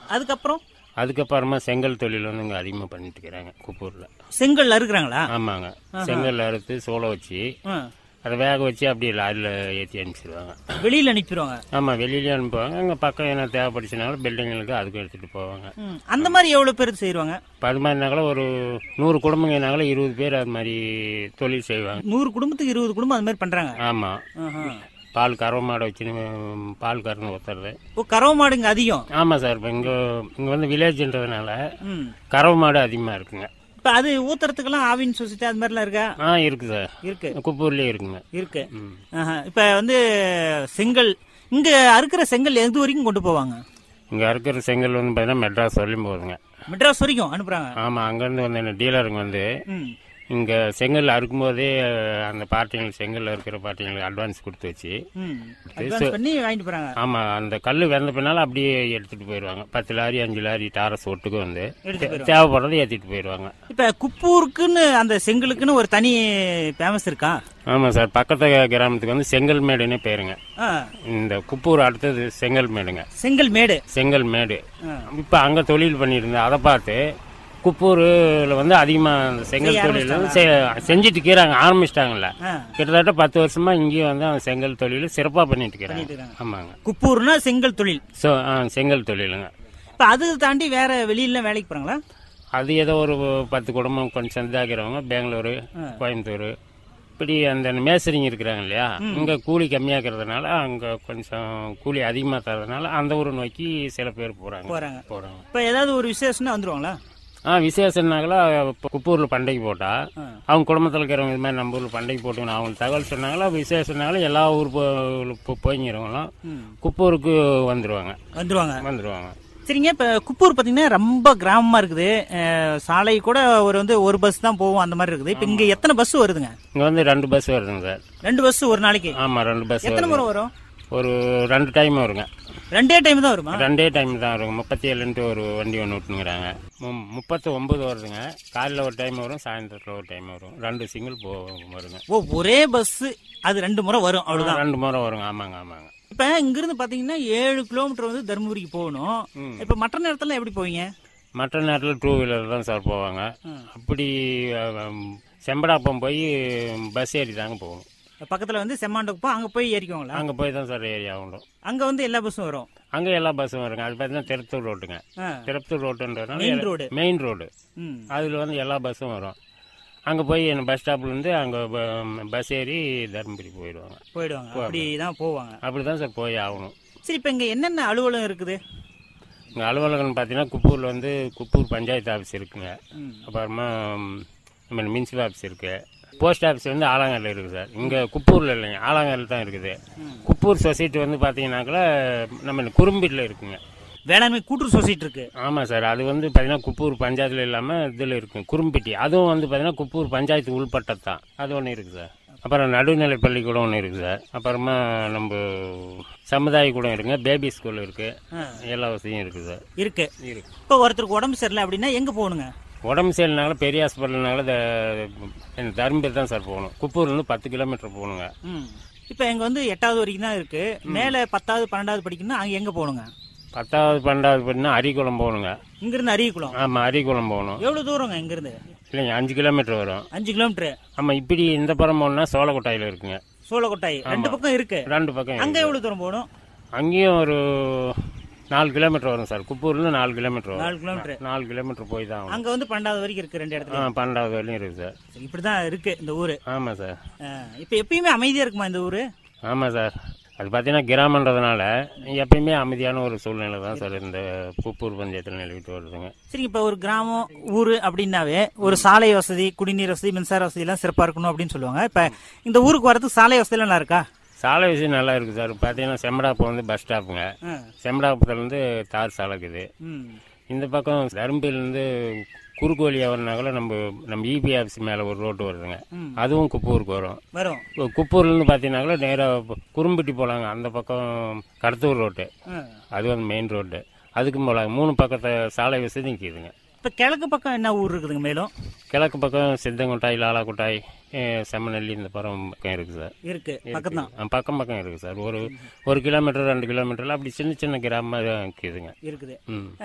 அதுக்கப்புறம் அதுக்கப்புறமா செங்கல் தொழில் வந்து இங்கே அதிகமாக பண்ணிட்டு இருக்கிறாங்க குப்பூரில் செங்கல் அறுக்குறாங்களா ஆமாங்க செங்கல் அறுத்து சோளம் வச்சு ஆ. அதை வேக வச்சு அப்படியே லாரியில் ஏற்றி அனுப்பிச்சிடுவாங்க வெளியில அனுப்பிடுவாங்க ஆமாம் வெளியிலேயே அனுப்புவாங்க அங்கே பக்கம் என்ன தேவைப்படுச்சுனாலும் பில்டிங்களுக்கு அதுக்கும் எடுத்துகிட்டு போவாங்க ம். அந்த மாதிரி எவ்வளவு பேர் செய்வாங்க இப்போ அது மாதிரினாங்களா ஒரு நூறு குடும்பங்கனாங்களா இருபது பேர் அது மாதிரி தொழில் செய்வாங்க நூறு குடும்பத்துக்கு இருபது குடும்பம் அது மாதிரி பண்றாங்க ஆமாம் ஆஹா. பால் கறவை மாடை வச்சு ம், பால் கறந்து ஊற்றுறது ஓ கறவை மாடு இங்க அதிகம் ஆமாம் சார் இப்போ இங்கே இங்கே வந்து வில்லேஜ்ன்றதுனால ம். கறவை மாடு அதிகமாக இருக்குங்க இப்ப அது ஊத்துறதுக்கெல்லாம் ஆவின் சொசைட்டி அது மாதிரிலாம் இருக்கா ஆ இருக்குது சார் இருக்கு குப்பூர்லேயே இருக்குங்க இருக்கு ம். ஆஹா. இப்ப வந்து செங்கல் இங்க அறுக்கிற செங்கல் எது வரைக்கும் கொண்டு போவாங்க இங்கே இருக்கிற செங்கல் வந்து பார்த்தீங்கன்னா மெட்ராஸ் வரலையும் போகுதுங்க மெட்ராஸ் வரைக்கும் அனுப்புறாங்க ஆமாம் அங்கேருந்து வந்து என்ன டீலருங்க வந்து ம். இங்கே செங்கல் அறுக்கும்போதே அந்த பார்ட்டிங்களுக்கு செங்கல்ல இருக்கிற பார்ட்டிங்களுக்கு அட்வான்ஸ் கொடுத்து வச்சு ம். அட்வான்ஸ் பண்ணி வாங்கிட்டு போறாங்க ஆமாம் அந்த கல் வெந்த பின்னால அப்படியே எடுத்துகிட்டு போயிடுவாங்க பத்து லாரி அஞ்சு லாரி டாரஸ் ஒட்டுக்கு வந்து எடுத்து போயிடுவாங்க தேவைப்படுறதை ஏற்றிட்டு போயிடுவாங்க இப்ப குப்பூருக்குன்னு அந்த செங்கலுக்குன்னு ஒரு தனி ஃபேமஸ் இருக்கா ஆமாம் சார் பக்கத்து கிராமத்துக்கு வந்து செங்கல் மேடுன்னே பேருங்க ஆ. இந்த குப்பூர் அடுத்தது செங்கல் மேடுங்க செங்கல் மேடு செங்கல் மேடு ஆ. இப்போ அங்கே தொழில் பண்ணிட்டு இருந்தேன் அதை பார்த்து குப்பூரில் வந்து அதிகமாக அந்த செங்கல் தொழில் வந்து செ- செஞ்சுட்டு இருக்கிறாங்க ஆரம்பிச்சிட்டாங்கல்ல ஆ. கிட்டத்தட்ட பத்து வருஷமா இங்கேயும் வந்து அந்த செங்கல் தொழில் சிறப்பாக பண்ணிட்டு இருக்கிறாங்க இருக்காங்க. ஆமாங்க குப்பூர்னா செங்கல் தொழில் ஸோ செங்கல் தொழிலுங்க இப்ப அது தாண்டி வேற வெளியில வேலைக்கு போறாங்களா அது ஏதோ ஒரு பத்து குடும்பம் கொஞ்சம் சந்தாக்கிறவங்க பெங்களூரு கோயம்புத்தூர் இப்படி அந்த மேசரிங்க இருக்கிறாங்க இல்லையா இங்கே கூலி கம்மியாக்கிறதுனால அங்கே கொஞ்சம் கூலி அதிகமாக தரதுனால அந்த ஊரை நோக்கி சில பேர் போகிறாங்க போறாங்க போகிறாங்க இப்ப ஏதாவது ஒரு விசேஷம்னா வந்துருவாங்களா ஆ விசேஷம்னாங்களா இப்போ குப்பூரில் பண்டிகை போட்டா அவங்க குடும்பத்தில் இருக்கிறவங்க இது மாதிரி நம்ம ஊரில் பண்டிகை போட்டுக்கணும் அவங்களுக்கு தகவல் சொன்னாங்களா விசேஷம்னாங்களா எல்லா ஊர் போ- போய்ங்கிறவங்களும் குப்பூருக்கு வந்துடுவாங்க வந்துருவாங்க வந்துடுவாங்க சரிங்க இப்ப குப்பூர் பாத்தீங்கன்னா ரொம்ப கிராமமா இருக்குது அஹ், சாலை கூட ஒரு வந்து ஒரு பஸ் தான் போகும் அந்த மாதிரி இருக்குது இப்ப இங்க எத்தனை பஸ் வருதுங்க இங்கே வந்து ரெண்டு பஸ் வருதுங்க சார் ரெண்டு பஸ் ஒரு நாளைக்கு ஆமாம் ரெண்டு பஸ் எத்தனை வருது முறை வரும் ஒரு ரெண்டு டைம் வருங்க ரெண்டே டைம் தான் வருமா ரெண்டே டைம் தான் வருங்க முப்பத்தி ஏழுன்ட்டு ஒரு வண்டி ஒன்று விட்டுங்கிறாங்க முப்பத்தி ஒம்பது வருதுங்க காலையில் ஒரு டைம் வரும் சாயந்தரத்தில் ஒரு டைம் வரும் ரெண்டு சிங்கிள் போ வருங்க ஓ ஒரே பஸ் அது ரெண்டு முறை வரும் அவ்வளவுதான் ரெண்டு முறை வருங்க ஆமாங்க ஆமாங்க இப்ப இங்கிருந்து பாத்தீங்கன்னா ஏழு கிலோமீட்டர் வந்து தருமபுரிக்கு போகணும் ம். இப்ப மற்ற நேரத்துல எப்படி போவீங்க மற்ற நேரத்தில் டூ வீலர் தான் சார் போவாங்க அப்படி அஹ், செம்படாப்பம் போய் பஸ் ஏறி தாங்க போகணும் பக்கத்துல வந்து செம்மாண்டக்குப்போ அங்க போய் ஏறிக்குவாங்களா அங்கே போய் தான் சார் ஏறி ஆகணும் அங்க வந்து எல்லா பஸ்ஸும் வரும் அங்கே எல்லா பஸ்ஸும் வருங்க அது பார்த்தீங்கன்னா திருப்பத்தூர் ரோட்டுங்க ஆ. திருப்பத்தூர் ரோட்டுன்றதுனால Main road. மெயின் ரோடு ம். அதில் வந்து எல்லா பஸ்ஸும் வரும் அங்கே போய் என்ன பஸ் ஸ்டாப்லேருந்து அங்கே பஸ் ஏறி தருமபுரி போயிடுவாங்க போயிடுவாங்க அப்படிதான் போவாங்க அப்படி தான் சார் போய் ஆகணும் சரி இப்ப இங்க என்னென்ன அலுவலகம் இருக்குது இங்கே அலுவலகம்னு பார்த்தீங்கன்னா குப்பூரில் வந்து குப்பூர் பஞ்சாயத்து ஆஃபீஸ் இருக்குங்க அப்புறமா ம், நம்ம முனிசிபல் ஆஃபீஸ் இருக்கு போஸ்ட் ஆஃபீஸ் வந்து ஆலாங்கரில் இருக்குது சார் இங்கே குப்பூரில் இல்லைங்க ஆலாங்கரில் தான் இருக்குது குப்பூர் சொசைட்டி வந்து பார்த்தீங்கன்னாக்கா நம்ம குறும்பீட்டில் இருக்குங்க வேளாண்மை கூட்டுறவு சொசைட்டி இருக்கு ஆமாம் சார் அது வந்து பார்த்தீங்கன்னா குப்பூர் பஞ்சாயத்தில் இல்லாமல் இதில் இருக்குங்க குறும்பிட்டி அதுவும் வந்து பார்த்தீங்கன்னா குப்பூர் பஞ்சாயத்து உள்பட்டது தான் அது ஒன்று இருக்குது சார் அப்புறம் நடுநிலை பள்ளிக்கூடம் ஒன்று இருக்குது சார் அப்புறமா நம்ம சமுதாய கூடம் இருக்குங்க பேபி ஸ்கூல் இருக்குது எல்லா வசதியும் இருக்குது சார் இருக்கு இருக்கு இப்ப ஒருத்தருக்கு உடம்பு சரியில்லை அப்படின்னா எங்க போகணுங்க உடம்பு சரியில்லைனால பெரிய ஹாஸ்பிட்டல்னால தருமபுரி தான் சார் போகணும் குப்பூர்லேருந்து பத்து கிலோமீட்டர் போகணுங்க ம். இப்ப எங்க வந்து எட்டாவது வரைக்கும் தான் இருக்கு மேல பத்தாவது பன்னெண்டாவது படிக்கணும்னா அங்க எங்க போகணுங்க பத்தாவது பன்னெண்டாவது படினா அரிக்குளம் போகணுங்க இங்க இருந்து அரியக்குளம் ஆமாம் அரிக்குளம் போகணும் எவ்வளவு தூரங்க இங்க இருந்து இல்லைங்க அஞ்சு கிலோமீட்டர் வரும் அஞ்சு கிலோமீட்டர் ஆமாம் இப்படி இந்த புறம் போகணுன்னா சோளக்கொட்டாயில் இருக்குங்க சோழக்கொட்டாய் ரெண்டு பக்கம் இருக்கு ரெண்டு பக்கம் அங்க எவ்வளவு தூரம் போகணும் அங்கேயும் ஒரு நாலு கிலோமீட்டர் வரும் சார் குப்பூர்லேருந்து நாலு கிலோமீட்டர் வரும் நாலு கிலோமீட்டர் நாலு கிலோமீட்டர் போய் தான் ஆகணும் அங்க வந்து பன்னெண்டாவது வரைக்கும் இருக்கு ரெண்டு இடத்துல ஆ பன்னெண்டாவது வரையும் இருக்குது சார் சரி, இப்படிதான் இருக்கு இந்த ஊரு ஆமாம் சார் ஆ, இப்ப எப்பயுமே அமைதியா இருக்குமா இந்த ஊரு ஆமாம் சார் அது பார்த்தீங்கன்னா கிராமன்றதுனால எப்பயுமே அமைதியான ஒரு சூழ்நிலை தான் சார் இந்த குப்பூர் பஞ்சாயத்தில் நிலவிட்டு வருதுங்க சரி இப்ப ஒரு கிராமம் ஊரு அப்படின்னாவே ஒரு சாலை வசதி குடிநீர் வசதி மின்சார வசதி எல்லாம் சிறப்பா இருக்கணும் அப்படின்னு சொல்லுவாங்க இப்ப இந்த ஊருக்கு வரதுக்கு சாலை வசதி எல்லாம் நல்லா இருக்கா சாலை விஷயம் நல்லா இருக்குது சார் பார்த்தீங்கன்னா செம்படாப்பம் வந்து பஸ் ஸ்டாப்புங்க ஆ. செம்படாப்பத்துலேருந்து தார் சாலை இருக்குது ம். இந்த பக்கம் தருமபுரியிலேருந்து குறுக்கு வழியாக வரனாங்கள நம்ம நம்ம இபி ஆஃபீஸ் மேலே ஒரு ரோட்டு வருதுங்க அதுவும் குப்பூருக்கு வரும் வரும் இப்போ குப்பூர்லேருந்து பார்த்தீங்கன்னாக்கா நேராக குறும்பட்டி போகலாங்க அந்த பக்கம் கடத்தூர் ரோட்டு ஆ. அது வந்து மெயின் ரோட்டு அதுக்கும் போகலாங்க மூணு பக்கத்தை சாலை வசதி நிற்கிதுங்க இப்ப கிழக்கு பக்கம் என்ன ஊர் இருக்குதுங்க மேலும் கிழக்கு பக்கம் சித்தங்கொட்டாய் லாலாக்குட்டாய் அஹ், செம்மநெல்லி இந்த பக்கம் பக்கம் இருக்குது சார் இருக்கு பக்கம் தான் ஆ, பக்கம் பக்கம் இருக்குது சார் ஒரு ஒரு கிலோமீட்டர் ரெண்டு கிலோமீட்டரில் அப்படி சின்ன சின்ன கிராமம் இருக்குதுங்க இருக்குது ம்